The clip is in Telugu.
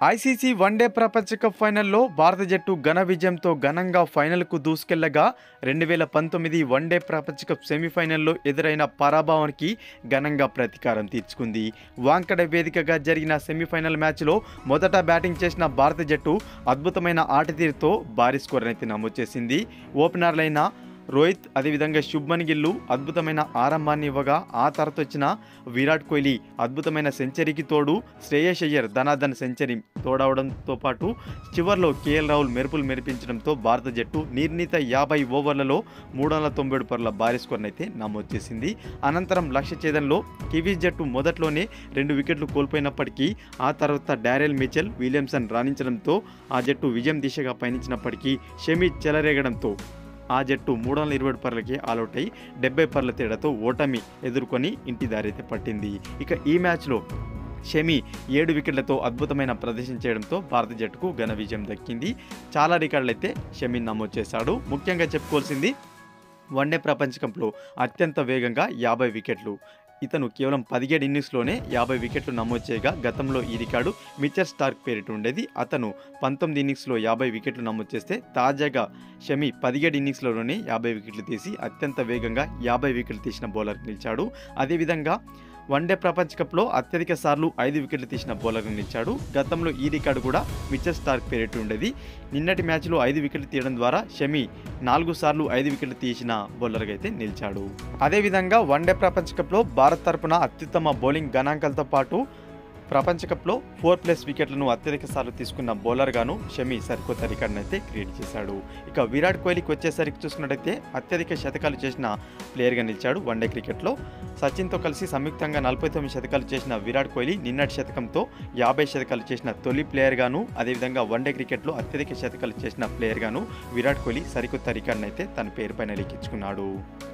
ఐసీసీ వన్డే ప్రపంచ కప్ ఫైనల్లో భారత జట్టు ఘన విజయంతో ఘనంగా ఫైనల్కు దూసుకెళ్లగా రెండు వేల పంతొమ్మిది వన్డే ప్రపంచ కప్ సెమీఫైనల్లో ఎదురైన పరాభవానికి ఘనంగా ప్రతీకారం తీర్చుకుంది వాంకడ వేదికగా జరిగిన సెమీఫైనల్ మ్యాచ్లో మొదట బ్యాటింగ్ చేసిన భారత జట్టు అద్భుతమైన ఆట తీరుతో భారీ స్కోర్ అయితే నమోదు చేసింది ఓపెనర్లైన రోహిత్ అదేవిధంగా శుభ్మన్ గిల్లు అద్భుతమైన ఆరంభాన్ని ఇవ్వగా ఆ తర్వాత వచ్చిన విరాట్ కోహ్లీ అద్భుతమైన సెంచరీకి తోడు శ్రేయస్ అయ్యర్ ధనాధన్ సెంచరీ తోడవడంతో పాటు చివర్లో కేఎల్ రాహుల్ మెరుపులు మెరిపించడంతో భారత జట్టు నిర్ణీత యాభై ఓవర్లలో మూడు వందల తొంభై ఏడు పరుల భారీ స్కోర్ని అయితే నమోదు చేసింది అనంతరం లక్ష్య ఛేదనలో కివీస్ జట్టు మొదట్లోనే రెండు వికెట్లు కోల్పోయినప్పటికీ ఆ తర్వాత డారెల్ మిచెల్ విలియమ్సన్ రాణించడంతో ఆ జట్టు విజయం దిశగా పయనించినప్పటికీ షమి చెలరేగడంతో ఆ జట్టు మూడు వందల ఇరవై పర్లకి ఆల్అౌట్ అయి డెబ్బై పర్ల తేడాతో ఓటమి ఎదుర్కొని ఇంటి దారైతే పట్టింది ఇక ఈ మ్యాచ్లో షమి ఏడు వికెట్లతో అద్భుతమైన ప్రదర్శన చేయడంతో భారత జట్టుకు ఘన విజయం దక్కింది చాలా రికార్డులు అయితే షమి నమోదు చేశాడు ముఖ్యంగా చెప్పుకోవాల్సింది వన్డే ప్రపంచ కప్లో అత్యంత వేగంగా యాభై వికెట్లు ఇతను కేవలం పదిహేడు ఇన్నింగ్స్లోనే యాభై వికెట్లు నమోదు చేయగా గతంలో ఈ రికార్డు మిచర్ స్టార్క్ పేరిట ఉండేది అతను పంతొమ్మిది ఇన్నింగ్స్లో యాభై వికెట్లు నమోదు చేస్తే తాజాగా షమి పదిహేడు ఇన్నింగ్స్లోనే యాభై వికెట్లు తీసి అత్యంత వేగంగా యాభై వికెట్లు తీసిన బౌలర్ నిలిచాడు అదేవిధంగా వన్డే ప్రపంచ కప్లో అత్యధిక సార్లు ఐదు వికెట్లు తీసిన బౌలర్గా నిలిచాడు గతంలో ఈ రికార్డు కూడా మిచర్ స్టార్క్ పేరిట ఉండేది నిన్నటి మ్యాచ్లో ఐదు వికెట్లు తీయడం ద్వారా షమి నాలుగు సార్లు ఐదు వికెట్లు తీసిన బౌలర్గా అయితే నిలిచాడు అదేవిధంగా వన్డే ప్రపంచ కప్లో భారత్ తరపున అత్యుత్తమ బౌలింగ్ గణాంకాలతో పాటు ప్రపంచ కప్లో ఫోర్ ప్లస్ వికెట్లను అత్యధిక సార్లు తీసుకున్న బౌలర్గాను షమి సరికొత్త రికార్డును అయితే క్రియేట్ చేశాడు ఇక విరాట్ కోహ్లీకి వచ్చేసరికి చూసుకున్నట్టయితే అత్యధిక శతకాలు చేసిన ప్లేయర్గా నిలిచాడు వన్డే క్రికెట్లో సచిన్తో కలిసి సంయుక్తంగా నలభై తొమ్మిది శతకాలు చేసిన విరాట్ కోహ్లీ నిన్నటి శతకంతో యాభై శతకాలు చేసిన తొలి ప్లేయర్గాను అదేవిధంగా వన్డే క్రికెట్లో అత్యధిక శతకాలు చేసిన ప్లేయర్గాను విరాట్ కోహ్లీ సరికొత్త రికార్డును అయితే తన పేరుపైన లిఖించుకున్నాడు